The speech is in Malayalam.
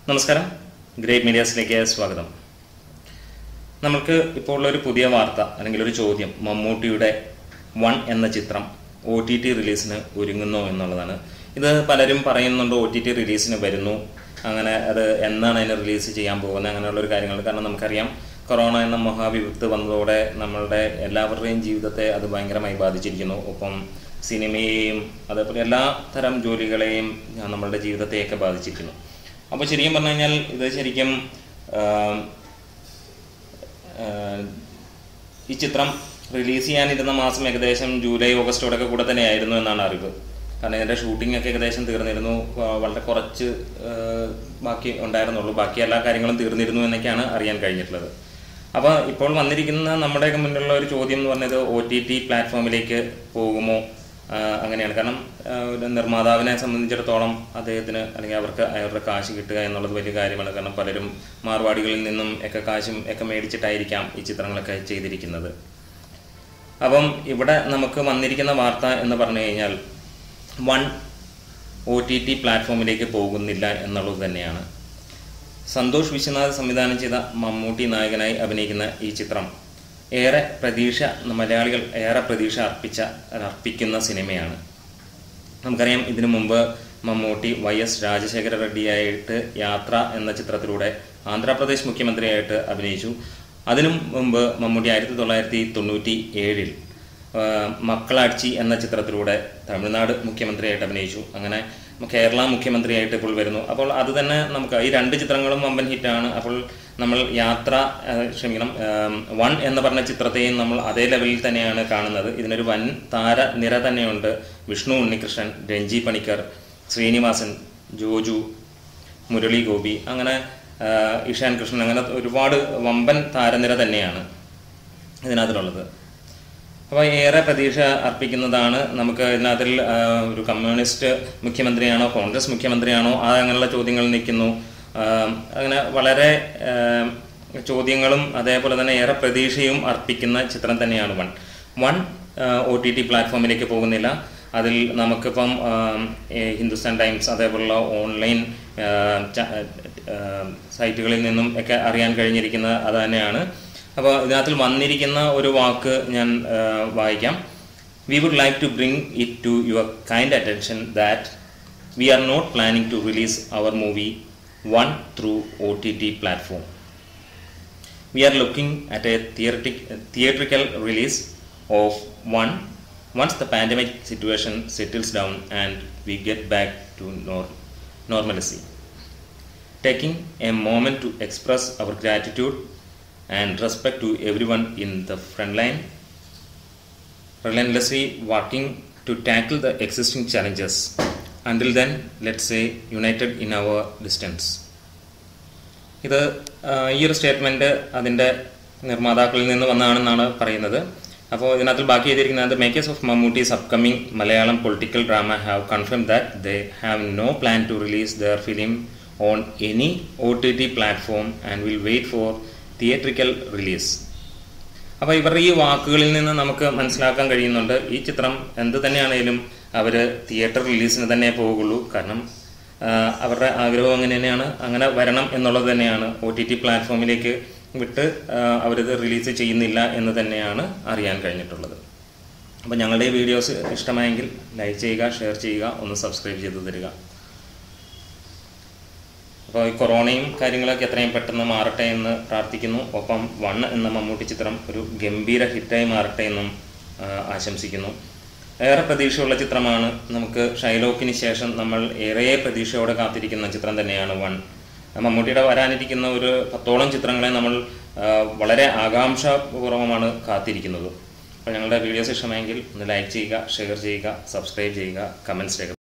നമസ്കാരം ഗ്രേറ്റ് മീഡിയാസിലേക്ക് സ്വാഗതം നമുക്ക് ഇപ്പോൾ ഉള്ളൊരു പുതിയ വാർത്ത അല്ലെങ്കിൽ ഒരു ചോദ്യം മമ്മൂട്ടിയുടെ വൺ എന്ന ചിത്രം ഒ ടി ടി റിലീസിന് ഒരുങ്ങുന്നു എന്നുള്ളതാണ് ഇത് പലരും പറയുന്നുണ്ട് ഒ ടി ടി റിലീസിന് വരുന്നു അങ്ങനെ അത് എന്നാണ് അതിന് റിലീസ് ചെയ്യാൻ പോകുന്നത് അങ്ങനെയുള്ള ഒരു കാര്യങ്ങൾ കാരണം നമുക്കറിയാം കൊറോണ എന്ന മഹാവിപത്ത് വന്നതോടെ നമ്മളുടെ എല്ലാവരുടെയും ജീവിതത്തെ അത് ഭയങ്കരമായി ബാധിച്ചിരിക്കുന്നു ഒപ്പം സിനിമയെയും അതേപോലെ എല്ലാ തരം ജോലികളെയും നമ്മളുടെ ജീവിതത്തെയൊക്കെ ബാധിച്ചിരിക്കുന്നു അപ്പോൾ ശരിക്കും പറഞ്ഞു കഴിഞ്ഞാൽ ഇത് ശരിക്കും ആം, ആഹ് ഈ ചിത്രം റിലീസ് ചെയ്യാനിരുന്ന മാസം ഏകദേശം ജൂലൈ ഓഗസ്റ്റോടൊക്കെ കൂടെ തന്നെയായിരുന്നു എന്നാണ് അറിവ് കാരണം ഇതിൻ്റെ ഷൂട്ടിംഗ് ഒക്കെ ഏകദേശം തീർന്നിരുന്നു വ- വളരെ കുറച്ച് ആഹ് ബാക്കി ഉണ്ടായിരുന്നുള്ളൂ ബാക്കി എല്ലാ കാര്യങ്ങളും തീർന്നിരുന്നു എന്നൊക്കെയാണ് അറിയാൻ കഴിഞ്ഞിട്ടുള്ളത് അപ്പോൾ ഇപ്പോൾ വന്നിരിക്കുന്ന നമ്മുടെയൊക്കെ മുന്നിലുള്ള ഒരു ചോദ്യം എന്ന് പറഞ്ഞത് ഒ ടി ടി പ്ലാറ്റ്ഫോമിലേക്ക് പോകുമോ ആഹ് അങ്ങനെയാണ് കാരണം ആഹ് ഒരു നിർമ്മാതാവിനെ സംബന്ധിച്ചിടത്തോളം അദ്ദേഹത്തിന് അല്ലെങ്കിൽ അവർക്ക് അവരുടെ കാശ് കിട്ടുക എന്നുള്ളത് വലിയ കാര്യമാണ് കാരണം പലരും മാർവാടികളിൽ നിന്നും ഒക്കെ കാശും ഒക്കെ മേടിച്ചിട്ടായിരിക്കാം ഈ ചിത്രങ്ങളൊക്കെ ചെയ്തിരിക്കുന്നത് അപ്പം ഇവിടെ നമുക്ക് വന്നിരിക്കുന്ന വാർത്ത എന്ന് പറഞ്ഞു കഴിഞ്ഞാൽ വൺ ഒ ടി ടി പ്ലാറ്റ്ഫോമിലേക്ക് പോകുന്നില്ല എന്നുള്ളത് തന്നെയാണ് സന്തോഷ് വിശ്വനാഥ് സംവിധാനം ചെയ്ത മമ്മൂട്ടി നായകനായി അഭിനയിക്കുന്ന ഈ ചിത്രം ഏറെ പ്രതീക്ഷ മലയാളികൾ ഏറെ പ്രതീക്ഷ അർപ്പിച്ച അർപ്പിക്കുന്ന സിനിമയാണ് നമുക്കറിയാം ഇതിനു മുമ്പ് മമ്മൂട്ടി വൈ എസ് രാജശേഖര റെഡ്ഡിയായിട്ട് യാത്ര എന്ന ചിത്രത്തിലൂടെ ആന്ധ്രാപ്രദേശ് മുഖ്യമന്ത്രിയായിട്ട് അഭിനയിച്ചു അതിനു മുമ്പ് മമ്മൂട്ടി ആയിരത്തി തൊള്ളായിരത്തി തൊണ്ണൂറ്റി ഏഴിൽ മക്കളാഴ്ചി എന്ന ചിത്രത്തിലൂടെ തമിഴ്നാട് മുഖ്യമന്ത്രിയായിട്ട് അഭിനയിച്ചു അങ്ങനെ കേരള മുഖ്യമന്ത്രിയായിട്ട് ഇപ്പോൾ വരുന്നു അപ്പോൾ അത് തന്നെ നമുക്ക് ഈ രണ്ട് ചിത്രങ്ങളും വമ്പൻ ഹിറ്റാണ് അപ്പോൾ നമ്മൾ യാത്ര ആ, ക്ഷമിക്കണം വൺ എന്ന് പറഞ്ഞ ചിത്രത്തെയും നമ്മൾ അതേ ലെവലിൽ തന്നെയാണ് കാണുന്നത് ഇതിനൊരു വൻ താര നിര തന്നെയുണ്ട് വിഷ്ണു ഉണ്ണികൃഷ്ണൻ രഞ്ജി പണിക്കർ ശ്രീനിവാസൻ ജോജു മുരളി ഗോപി അങ്ങനെ ആ, ഇഷാൻ കൃഷ്ണൻ അങ്ങനെ ഒരുപാട് വമ്പൻ താരനിര തന്നെയാണ് ഇതിനകത്തിലുള്ളത് അപ്പോൾ ഏറെ പ്രതീക്ഷ അർപ്പിക്കുന്നതാണ് നമുക്ക് ഇതിനകത്തിൽ ആ, ഒരു കമ്മ്യൂണിസ്റ്റ് മുഖ്യമന്ത്രിയാണോ കോൺഗ്രസ് മുഖ്യമന്ത്രിയാണോ ആ അങ്ങനെയുള്ള ചോദ്യങ്ങൾ നിൽക്കുന്നു ആ, അങ്ങനെ വളരെ ആ, ചോദ്യങ്ങളും അതേപോലെ തന്നെ ഏറെ പ്രതീക്ഷയും അർപ്പിക്കുന്ന ചിത്രം തന്നെയാണ് one one O T T പ്ലാറ്റ്ഫോമിലേക്ക് പോകുന്നില്ല അതിൽ നമുക്കിപ്പം ആ, ഈ ഹിന്ദുസ്ഥാൻ ടൈംസ് അതേപോലുള്ള ഓൺലൈൻ ആ, ച- ആ, സൈറ്റുകളിൽ നിന്നും ഒക്കെ അറിയാൻ കഴിഞ്ഞിരിക്കുന്നത് അത് തന്നെയാണ് അപ്പോൾ ഇതിനകത്തിൽ വന്നിരിക്കുന്ന ഒരു വാക്ക് ഞാൻ ആ, വായിക്കാം we would like to bring it to your kind attention that we are not planning to release our movie one through O T T platform we are looking at a theoretic, theatrical release of one once the pandemic situation settles down and we get back to nor- normalcy. Taking a moment to express our gratitude and respect to everyone in the front line, relentlessly working to tackle the existing challenges. Until then, let's say united in our distance. ഇത് ആ, ഈ ഒരു സ്റ്റേറ്റ്മെന്റ് അതിന്റെ നിർമ്മാതാക്കളിൽ നിന്ന് വന്നതാണെന്നാണ് പറയുന്നത് അപ്പോൾ ഇതിനകത്ത് ബാക്കി ചെയ്തിരിക്കുന്നത് makers of Mammootty's upcoming Malayalam political drama have confirm that they have no plan to release their film on any O T T platform and will wait for theatrical release അപ്പോൾ ഇവരുടെ ഈ വാക്കുകളിൽ നിന്ന് നമുക്ക് മനസ്സിലാക്കാൻ കഴിയുന്നുണ്ട് ഈ ചിത്രം എന്ത് തന്നെയാണേലും അവർ തിയേറ്റർ റിലീസിന് തന്നെ പോകുള്ളൂ കാരണം ആ, അവരുടെ ആഗ്രഹം അങ്ങനെ തന്നെയാണ് അങ്ങനെ വരണം എന്നുള്ളത് തന്നെയാണ് ഒ ടി ടി പ്ലാറ്റ്ഫോമിലേക്ക് വിട്ട് ആ, അവരിത് റിലീസ് ചെയ്യുന്നില്ല എന്ന് തന്നെയാണ് അറിയാൻ കഴിഞ്ഞിട്ടുള്ളത് അപ്പോൾ ഞങ്ങളുടെ ഈ വീഡിയോസ് ഇഷ്ടമായെങ്കിൽ ലൈക്ക് ചെയ്യുക ഷെയർ ചെയ്യുക ഒന്ന് സബ്സ്ക്രൈബ് ചെയ്ത് തരിക അപ്പോൾ ഈ കൊറോണയും കാര്യങ്ങളൊക്കെ എത്രയും പെട്ടെന്ന് മാറട്ടെ എന്ന് പ്രാർത്ഥിക്കുന്നു ഒപ്പം വൺ എന്ന മമ്മൂട്ടി ചിത്രം ഒരു ഗംഭീര ഹിറ്റായി മാറട്ടെ എന്നും ആ, ആശംസിക്കുന്നു ഏറെ പ്രതീക്ഷയുള്ള ചിത്രമാണ് നമുക്ക് ഷൈലോക്കിന് ശേഷം നമ്മൾ ഏറെ പ്രതീക്ഷയോടെ കാത്തിരിക്കുന്ന ചിത്രം തന്നെയാണ് വൺ മമ്മൂട്ടിയുടെ വരാനിരിക്കുന്ന ഒരു പത്തോളം ചിത്രങ്ങളെ നമ്മൾ ആ, വളരെ ആകാംക്ഷപൂർവ്വമാണ് കാത്തിരിക്കുന്നത് അപ്പോൾ ഞങ്ങളുടെ വീഡിയോസ് ഇഷ്ടമായെങ്കിൽ ഒന്ന് ലൈക്ക് ചെയ്യുക ഷെയർ ചെയ്യുക സബ്സ്ക്രൈബ് ചെയ്യുക കമൻറ്റ്സ് രേഖ